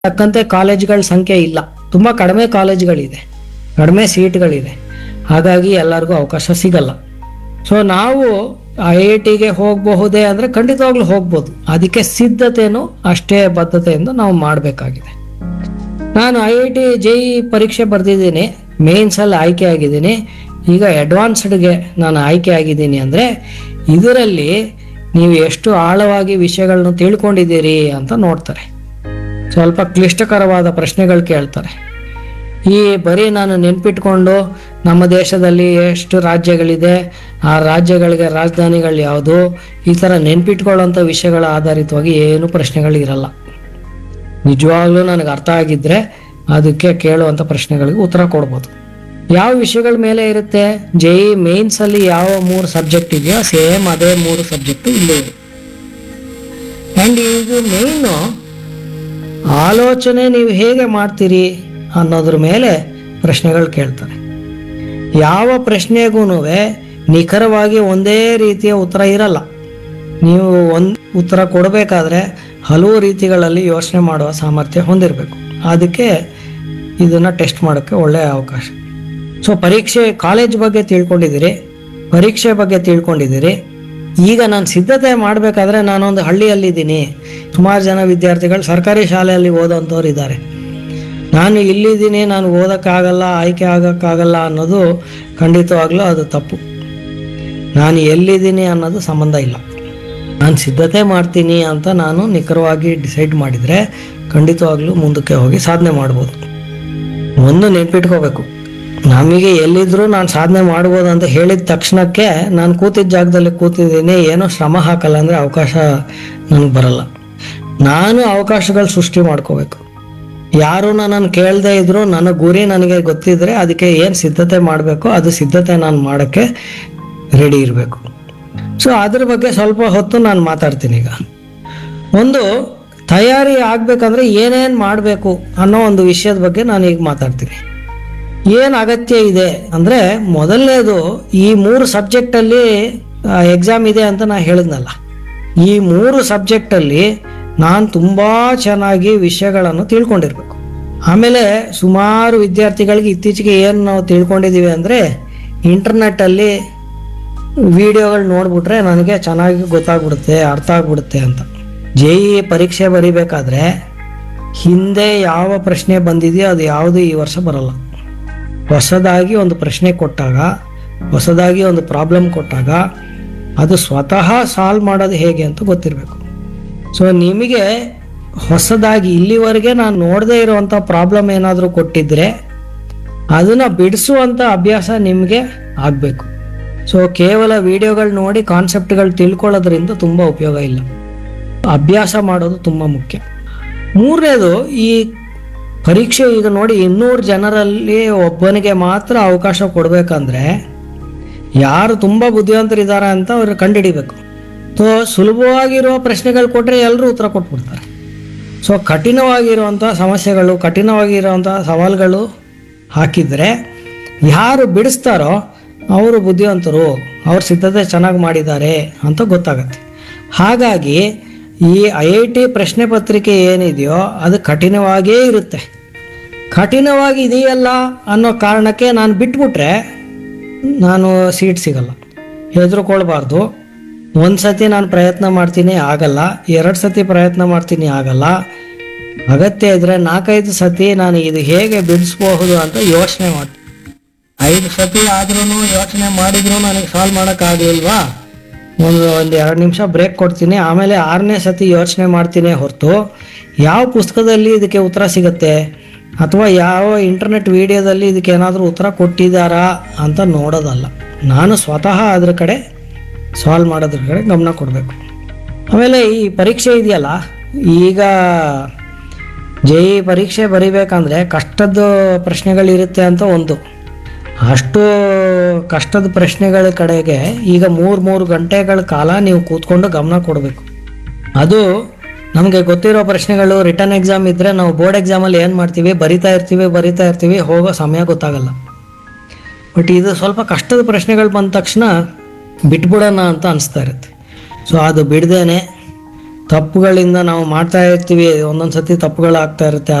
ತಕ್ಕಂತೆ ಕಾಲೇಜ್ಗಳ ಸಂಖ್ಯೆ ಇಲ್ಲ ತುಂಬ ಕಡಿಮೆ ಕಾಲೇಜ್ಗಳಿದೆ ಕಡಿಮೆ ಸೀಟ್ಗಳಿದೆ ಹಾಗಾಗಿ ಎಲ್ಲರಿಗೂ ಅವಕಾಶ ಸಿಗಲ್ಲ ಸೊ ನಾವು ಐ ಐ ಟಿಗೆ ಹೋಗಬಹುದೇ ಅಂದರೆ ಖಂಡಿತವಾಗ್ಲೂ ಹೋಗ್ಬೋದು ಅದಕ್ಕೆ ಸಿದ್ಧತೆನೂ ಅಷ್ಟೇ ಬದ್ಧತೆಯಿಂದ ನಾವು ಮಾಡಬೇಕಾಗಿದೆ ನಾನು I I T J E ಪರೀಕ್ಷೆ ಬರೆದಿದ್ದೀನಿ ಮೇನ್ಸಲ್ಲಿ ಆಯ್ಕೆ ಆಗಿದ್ದೀನಿ ಈಗ ಅಡ್ವಾನ್ಸ್ಡ್ಗೆ ನಾನು ಆಯ್ಕೆ ಆಗಿದ್ದೀನಿ ಅಂದರೆ ಇದರಲ್ಲಿ ನೀವು ಎಷ್ಟು ಆಳವಾಗಿ ವಿಷಯಗಳನ್ನ ತಿಳ್ಕೊಂಡಿದ್ದೀರಿ ಅಂತ ನೋಡ್ತಾರೆ ಸ್ವಲ್ಪ ಕ್ಲಿಷ್ಟಕರವಾದ ಪ್ರಶ್ನೆಗಳು ಕೇಳ್ತಾರೆ ಈ ಬರೀ ನಾನು ನೆನ್ಪಿಟ್ಕೊಂಡು ನಮ್ಮ ದೇಶದಲ್ಲಿ ಎಷ್ಟು ರಾಜ್ಯಗಳಿದೆ ಆ ರಾಜ್ಯಗಳಿಗೆ ರಾಜಧಾನಿಗಳು ಯಾವುದು ಈ ಥರ ನೆನ್ಪಿಟ್ಕೊಳ್ಳೋಂಥ ವಿಷಯಗಳ ಆಧಾರಿತವಾಗಿ ಏನು ಪ್ರಶ್ನೆಗಳಿರಲ್ಲ ನಿಜವಾಗ್ಲೂ ನನಗೆ ಅರ್ಥ ಆಗಿದ್ರೆ ಅದಕ್ಕೆ ಕೇಳುವಂಥ ಪ್ರಶ್ನೆಗಳಿಗೆ ಉತ್ತರ ಕೊಡ್ಬೋದು ಯಾವ ವಿಷಯಗಳ ಮೇಲೆ ಇರುತ್ತೆ ಜೆ ಇ ಮೇನ್ಸಲ್ಲಿ ಯಾವ ಮೂರು ಸಬ್ಜೆಕ್ಟ್ ಇದೆಯೋ ಸೇಮ್ ಅದೇ ಮೂರು ಸಬ್ಜೆಕ್ಟ್ ಇಲ್ಲೇ ಇದೆ ಆ್ಯಂಡ್ ಇದು ಮೇಯ್ನು ಆಲೋಚನೆ ನೀವು ಹೇಗೆ ಮಾಡ್ತೀರಿ ಅನ್ನೋದ್ರ ಮೇಲೆ ಪ್ರಶ್ನೆಗಳು ಕೇಳ್ತಾರೆ ಯಾವ ಪ್ರಶ್ನೆಗೂ ನಿಖರವಾಗಿ ಒಂದೇ ರೀತಿಯ ಉತ್ತರ ಇರಲ್ಲ ನೀವು ಒಂದು ಉತ್ತರ ಕೊಡಬೇಕಾದ್ರೆ ಹಲವು ರೀತಿಗಳಲ್ಲಿ ಯೋಚನೆ ಮಾಡುವ ಸಾಮರ್ಥ್ಯ ಹೊಂದಿರಬೇಕು ಅದಕ್ಕೆ ಇದನ್ನು ಟೆಸ್ಟ್ ಮಾಡೋಕ್ಕೆ ಒಳ್ಳೆಯ ಅವಕಾಶ ಸೊ ಪರೀಕ್ಷೆ ಕಾಲೇಜ್ ಬಗ್ಗೆ ತಿಳ್ಕೊಂಡಿದ್ದೀರಿ ಪರೀಕ್ಷೆ ಬಗ್ಗೆ ತಿಳ್ಕೊಂಡಿದ್ದೀರಿ ಈಗ ನಾನು ಸಿದ್ಧತೆ ಮಾಡಬೇಕಾದ್ರೆ ನಾನೊಂದು ಹಳ್ಳಿಯಲ್ಲಿದ್ದೀನಿ ಸುಮಾರು ಜನ ವಿದ್ಯಾರ್ಥಿಗಳು ಸರ್ಕಾರಿ ಶಾಲೆಯಲ್ಲಿ ಓದೋಂಥವ್ರು ಇದ್ದಾರೆ ನಾನು ಇಲ್ಲಿದ್ದೀನಿ ನಾನು ಓದೋಕ್ಕಾಗಲ್ಲ ಆಯ್ಕೆ ಆಗೋಕ್ಕಾಗಲ್ಲ ಅನ್ನೋದು ಖಂಡಿತವಾಗ್ಲೂ ಅದು ತಪ್ಪು ನಾನು ಎಲ್ಲಿದ್ದೀನಿ ಅನ್ನೋದು ಸಂಬಂಧ ಇಲ್ಲ ನಾನು ಸಿದ್ಧತೆ ಮಾಡ್ತೀನಿ ಅಂತ ನಾನು ನಿಖರವಾಗಿ ಡಿಸೈಡ್ ಮಾಡಿದರೆ ಖಂಡಿತವಾಗ್ಲೂ ಮುಂದಕ್ಕೆ ಹೋಗಿ ಸಾಧನೆ ಮಾಡ್ಬೋದು ಒಂದು ನೆನ್ಪಿಟ್ಕೋಬೇಕು ನಮಗೆ ಎಲ್ಲಿದ್ರೂ ನಾನು ಸಾಧನೆ ಮಾಡ್ಬೋದು ಅಂತ ಹೇಳಿದ ತಕ್ಷಣಕ್ಕೆ ನಾನು ಕೂತಿದ್ದ ಜಾಗದಲ್ಲಿ ಕೂತಿದ್ದೀನಿ ಏನೋ ಶ್ರಮ ಹಾಕಲ್ಲ ಅಂದರೆ ಅವಕಾಶ ನನಗೆ ಬರಲ್ಲ ನಾನು ಅವಕಾಶಗಳು ಸೃಷ್ಟಿ ಮಾಡ್ಕೋಬೇಕು ಯಾರು ನನ್ನನ್ನು ಕೇಳದೇ ಇದ್ರು ನನ್ನ ಗುರಿ ನನಗೆ ಗೊತ್ತಿದ್ರೆ ಅದಕ್ಕೆ ಏನು ಸಿದ್ಧತೆ ಮಾಡಬೇಕು ಅದು ಸಿದ್ಧತೆ ನಾನು ಮಾಡೋಕ್ಕೆ ರೆಡಿ ಇರಬೇಕು ಸೊ ಅದ್ರ ಬಗ್ಗೆ ಸ್ವಲ್ಪ ಹೊತ್ತು ನಾನು ಮಾತಾಡ್ತೀನಿ ಈಗ ಒಂದು ತಯಾರಿ ಆಗ್ಬೇಕಂದ್ರೆ ಏನೇನು ಮಾಡಬೇಕು ಅನ್ನೋ ಒಂದು ವಿಷಯದ ಬಗ್ಗೆ ನಾನು ಈಗ ಮಾತಾಡ್ತೀನಿ ಏನು ಅಗತ್ಯ ಇದೆ ಅಂದರೆ ಮೊದಲನೇದು ಈ ಮೂರು ಸಬ್ಜೆಕ್ಟಲ್ಲಿ ಎಕ್ಸಾಮ್ ಇದೆ ಅಂತ ನಾನು ಹೇಳಿದ್ನಲ್ಲ ಈ ಮೂರು ಸಬ್ಜೆಕ್ಟಲ್ಲಿ ನಾನು ತುಂಬ ಚೆನ್ನಾಗಿ ವಿಷಯಗಳನ್ನು ತಿಳ್ಕೊಂಡಿರ್ಬೇಕು ಆಮೇಲೆ ಸುಮಾರು ವಿದ್ಯಾರ್ಥಿಗಳಿಗೆ ಇತ್ತೀಚೆಗೆ ಏನು ನಾವು ತಿಳ್ಕೊಂಡಿದ್ದೀವಿ ಅಂದರೆ ಇಂಟರ್ನೆಟ್ಟಲ್ಲಿ ವಿಡಿಯೋಗಳು ನೋಡ್ಬಿಟ್ರೆ ನನಗೆ ಚೆನ್ನಾಗಿ ಗೊತ್ತಾಗ್ಬಿಡುತ್ತೆ ಅರ್ಥ ಆಗ್ಬಿಡುತ್ತೆ ಅಂತ ಜೆ ಇ ಪರೀಕ್ಷೆ ಬರಿಬೇಕಾದ್ರೆ ಹಿಂದೆ ಯಾವ ಪ್ರಶ್ನೆ ಬಂದಿದೆಯೋ ಅದು ಯಾವುದು ಈ ವರ್ಷ ಬರಲ್ಲ ಹೊಸದಾಗಿ ಒಂದು ಪ್ರಶ್ನೆ ಕೊಟ್ಟಾಗ ಹೊಸದಾಗಿ ಒಂದು ಪ್ರಾಬ್ಲಮ್ ಕೊಟ್ಟಾಗ ಅದು ಸ್ವತಃ ಸಾಲ್ವ್ ಮಾಡೋದು ಹೇಗೆ ಅಂತ ಗೊತ್ತಿರಬೇಕು ಸೊ ನಿಮಗೆ ಹೊಸದಾಗಿ ಇಲ್ಲಿವರೆಗೆ ನಾನು ನೋಡದೇ ಇರುವಂಥ ಪ್ರಾಬ್ಲಮ್ ಏನಾದರೂ ಕೊಟ್ಟಿದ್ರೆ ಅದನ್ನು ಬಿಡಿಸುವಂಥ ಅಭ್ಯಾಸ ನಿಮಗೆ ಆಗಬೇಕು ಸೊ ಕೇವಲ ವಿಡಿಯೋಗಳು ನೋಡಿ ಕಾನ್ಸೆಪ್ಟ್ಗಳು ತಿಳ್ಕೊಳ್ಳೋದ್ರಿಂದ ತುಂಬ ಉಪಯೋಗ ಇಲ್ಲ ಅಭ್ಯಾಸ ಮಾಡೋದು ತುಂಬ ಮುಖ್ಯ ಮೂರನೇದು ಈ ಪರೀಕ್ಷೆ ಈಗ ನೋಡಿ ಇನ್ನೂರು ಜನರಲ್ಲಿ ಒಬ್ಬನಿಗೆ ಮಾತ್ರ ಅವಕಾಶ ಕೊಡಬೇಕಂದ್ರೆ ಯಾರು ತುಂಬ ಬುದ್ಧಿವಂತರಿದ್ದಾರೆ ಅಂತ ಅವ್ರು ಕಂಡುಹಿಡಿಬೇಕು ಸೊ ಸುಲಭವಾಗಿರುವ ಪ್ರಶ್ನೆಗಳು ಕೊಟ್ಟರೆ ಎಲ್ಲರೂ ಉತ್ತರ ಕೊಟ್ಬಿಡ್ತಾರೆ ಸೊ ಕಠಿಣವಾಗಿರುವಂಥ ಸಮಸ್ಯೆಗಳು ಕಠಿಣವಾಗಿರುವಂಥ ಸವಾಲುಗಳು ಹಾಕಿದರೆ ಯಾರು ಬಿಡಿಸ್ತಾರೋ ಅವರು ಬುದ್ಧಿವಂತರು ಅವ್ರ ಸಿದ್ಧತೆ ಚೆನ್ನಾಗಿ ಮಾಡಿದ್ದಾರೆ ಅಂತ ಗೊತ್ತಾಗತ್ತೆ ಹಾಗಾಗಿ ಈ ಐ ಐ ಟಿ ಪ್ರಶ್ನೆ ಪತ್ರಿಕೆ ಏನಿದೆಯೋ ಅದು ಕಠಿಣವಾಗಿಯೇ ಇರುತ್ತೆ ಕಠಿಣವಾಗಿ ಇದೆಯಲ್ಲ ಅನ್ನೋ ಕಾರಣಕ್ಕೆ ನಾನು ಬಿಟ್ಬಿಟ್ರೆ ನಾನು ಸೀಟ್ ಸಿಗಲ್ಲ ಹೆದರ್ಕೊಳ್ಬಾರ್ದು ಒಂದು ಸತಿ ನಾನು ಪ್ರಯತ್ನ ಮಾಡ್ತೀನಿ ಆಗಲ್ಲ ಎರಡು ಸತಿ ಪ್ರಯತ್ನ ಮಾಡ್ತೀನಿ ಆಗಲ್ಲ ಅಗತ್ಯ ಇದ್ದರೆ ನಾಲ್ಕೈದು ಸತಿ ನಾನು ಇದು ಹೇಗೆ ಬಿಡಿಸ್ಬಹುದು ಅಂತ ಯೋಚನೆ ಮಾಡ್ತೀನಿ ಐದು ಸತಿ ಆದ್ರೂ ಯೋಚನೆ ಮಾಡಿದ್ರು ನನಗೆ ಸಾಲ್ವ್ ಮಾಡೋಕ್ಕಾಗಲಿಲ್ವಾ ಒಂದು ಒಂದು ಎರಡು ನಿಮಿಷ ಬ್ರೇಕ್ ಕೊಡ್ತೀನಿ ಆಮೇಲೆ ಆರನೇ ಸತಿ ಯೋಚನೆ ಮಾಡ್ತೀನಿ ಹೊರತು ಯಾವ ಪುಸ್ತಕದಲ್ಲಿ ಇದಕ್ಕೆ ಉತ್ತರ ಸಿಗುತ್ತೆ ಅಥವಾ ಯಾವ ಇಂಟರ್ನೆಟ್ ವಿಡಿಯೋದಲ್ಲಿ ಇದಕ್ಕೆ ಏನಾದರೂ ಉತ್ತರ ಕೊಟ್ಟಿದ್ದಾರಾ ಅಂತ ನೋಡೋದಲ್ಲ ನಾನು ಸ್ವತಃ ಅದ್ರ ಕಡೆ ಸಾಲ್ವ್ ಮಾಡೋದ್ರ ಕಡೆ ಗಮನ ಕೊಡಬೇಕು ಆಮೇಲೆ ಈ ಪರೀಕ್ಷೆ ಇದೆಯಲ್ಲ ಈಗ ಜೆ ಇ ಪರೀಕ್ಷೆ ಬರಿಬೇಕಂದ್ರೆ ಕಷ್ಟದ ಪ್ರಶ್ನೆಗಳಿರುತ್ತೆ ಅಂತ ಒಂದು ಅಷ್ಟು ಕಷ್ಟದ ಪ್ರಶ್ನೆಗಳ ಕಡೆಗೆ ಈಗ ಮೂರು ಮೂರು ಗಂಟೆಗಳ ಕಾಲ ನೀವು ಕೂತ್ಕೊಂಡು ಗಮನ ಕೊಡಬೇಕು ಅದು ನಮಗೆ ಗೊತ್ತಿರೋ ಪ್ರಶ್ನೆಗಳು ರಿಟರ್ನ್ ಎಕ್ಸಾಮ್ ಇದ್ದರೆ ನಾವು ಬೋರ್ಡ್ ಎಕ್ಸಾಮಲ್ಲಿ ಏನು ಮಾಡ್ತೀವಿ ಬರಿತಾ ಇರ್ತೀವಿ ಬರಿತಾ ಇರ್ತೀವಿ ಹೋಗೋ ಸಮಯ ಗೊತ್ತಾಗಲ್ಲ ಬಟ್ ಇದು ಸ್ವಲ್ಪ ಕಷ್ಟದ ಪ್ರಶ್ನೆಗಳು ಬಂದ ತಕ್ಷಣ ಬಿಟ್ಬಿಡೋಣ ಅಂತ ಅನಿಸ್ತಾ ಇರುತ್ತೆ ಸೊ ಅದು ಬಿಡ್ದೇನೆ ತಪ್ಪುಗಳಿಂದ ನಾವು ಮಾಡ್ತಾ ಇರ್ತೀವಿ ಒಂದೊಂದು ಸತಿ ತಪ್ಪುಗಳಾಗ್ತಾ ಇರುತ್ತೆ